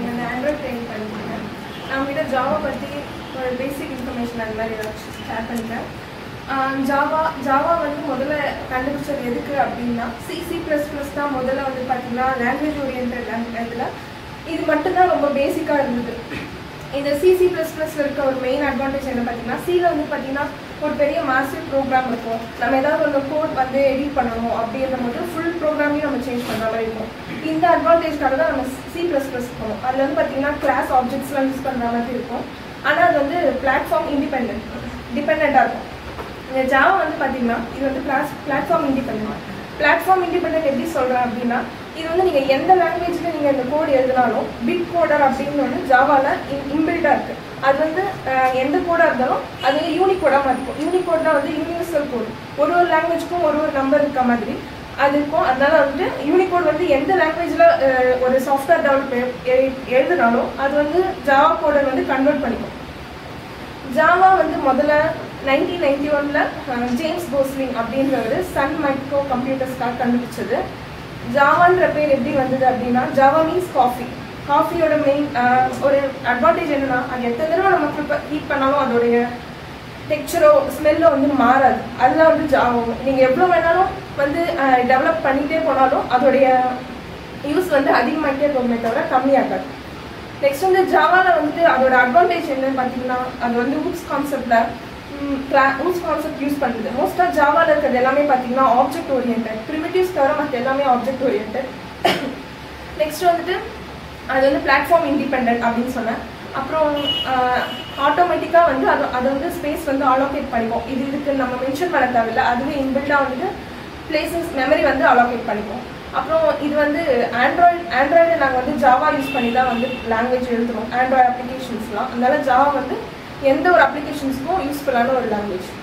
நான் இந்த Android training பண்ணிக்கிறேன் நான் உங்ககிட்ட ஜாவா பற்றி ஒரு பேசிக் இன்ஃபர்மேஷன் அந்த மாதிரி ஏதாச்சும் ஷேர் பண்ணிக்கிறேன் ஜாவா ஜாவா வந்து முதல்ல கண்டுபிடிச்சது எதுக்கு அப்படின்னா சி சி ப்ளஸ் ப்ளஸ் தான் முதல்ல வந்து பார்த்தீங்கன்னா லாங்குவேஜ் ஓரியன்ட் இதில் இது மட்டும்தான் ரொம்ப பேசிக்காக இருந்தது இந்த சிசி ப்ளஸ் ப்ளஸ்ல இருக்க ஒரு மெயின் அட்வான்டேஜ் என்ன பார்த்தீங்கன்னா சியில் வந்து பார்த்தீங்கன்னா ஒரு பெரிய மாசிவ் ப்ரோக்ராம் இருக்கும் நம்ம ஏதாவது ஒரு கோட் வந்து எடிட் பண்ணணும் அப்படின்ற போது ஃபுல் ப்ரோக்ராமையும் நம்ம சேஞ்ச் பண்ணுற மாதிரி இருக்கும் இந்த அட்வான்டேஜ்க்காக தான் நம்ம சி ப்ளஸ் ப்ளஸ் போகணும் அதில் வந்து பார்த்தீங்கன்னா கிளாஸ் ஆப்ஜெக்ட்ஸ்லாம் யூஸ் பண்ணுற மாதிரி இருக்கும் ஆனால் அது வந்து பிளாட்ஃபார்ம் இண்டிபெண்ட் டிபெண்ட்டாக இருக்கும் இந்த ஜாவா வந்து பார்த்தீங்கன்னா இது வந்து class platform independent platform independent எப்படி சொல்கிறேன் அப்படின்னா இது வந்து நீங்கள் எந்த லாங்குவேஜில் நீங்கள் இந்த கோட் எழுதினாலும் பிட் கோடர் அப்படின்னு வந்து ஜாவாவில் இன்பில்டாக இருக்குது அது வந்து அஹ், எந்த கோடாக இருந்தாலும் அது வந்து யூனிக் கோடாக இருக்கும் யூனிக் கோட்னா வந்து யூனிவர்சல் கோட் ஒரு ஒரு லாங்குவேஜ்க்கும் ஒரு ஒரு நம்பர் இருக்க மாதிரி அது இருக்கும் அதனால வந்து யூனிகோட் வந்து எந்த லாங்குவேஜில் ஒரு சாஃப்ட்வேர் டெவலப் எழுதினாலும் அது வந்து ஜாவா கோடை வந்து கன்வெர்ட் பண்ணிக்கும் ஜாவா வந்து முதல்ல நைன்டீன் நைன்டி ஒனில் ஜேம்ஸ் கோஸ்லிங் அப்படின்றவர் சன் மைக்ரோ கம்ப்யூட்டர்ஸ்க்காக கண்டுபிடிச்சது ஜாவான்ற பேர் எப்படி வந்தது அப்படின்னா ஜாவா மீன்ஸ் காஃபி காஃபியோட மெயின் ஒரு அட்வான்டேஜ் என்னன்னா அது எத்தனை தடவை நம்ம ப்ரிப்பேர் ஹீட் பண்ணாலும் அதோடைய டெக்ஸ்சரோ ஸ்மெல்லோ வந்து மாறாது அதுதான் வந்து ஜாவா நீங்கள் எவ்வளோ வேணாலும் வந்து டெவலப் பண்ணிகிட்டே போனாலும் அதோடைய யூஸ் வந்து அதிகமாகிட்டே போகுமே தவிர கம்மியாகாது நெக்ஸ்ட் வந்து ஜாவாவில் வந்துட்டு அதோட அட்வான்டேஜ் என்னன்னு பார்த்தீங்கன்னா அது வந்து ஊப்ஸ் கான்செப்டில் ஊப்ஸ் கான்செப்ட் யூஸ் பண்ணுது மோஸ்ட்டாக ஜாவாவில் இருக்கிறது எல்லாமே பார்த்தீங்கன்னா ஆப்ஜெக்ட் ஓரியன்ட் ப்ரிமிட்டிவ்ஸ் தவிர மற்ற எல்லாமே ஆப்ஜெக்ட் ஓரியன்ட் நெக்ஸ்ட் வந்துட்டு அது வந்து பிளாட்ஃபார்ம் இண்டிபெண்ட் அப்படின்னு சொன்னேன் அப்புறம் ஆட்டோமேட்டிக்காக வந்து அது அது வந்து ஸ்பேஸ் வந்து அலோகேட் பண்ணிக்கும் இது இதுக்கு நம்ம மென்ஷன் பண்ண தேவையில்ல அதுவே இன்பில்டாக வந்துட்டு பிளேசஸ் மெமரி வந்து அலோகேட் பண்ணிக்கும் அப்புறம் இது வந்து ஆண்ட்ராய்டு ஆண்ட்ராய்டு நாங்கள் வந்து ஜாவா யூஸ் பண்ணி தான் வந்து லாங்குவேஜ் எழுதுறோம் ஆண்ட்ராய்டு அப்ளிகேஷன்ஸ்லாம் அதனால ஜாவா வந்து எந்த ஒரு அப்ளிகேஷன்ஸ்க்கும் யூஸ்ஃபுல்லான ஒரு லாங்குவேஜ்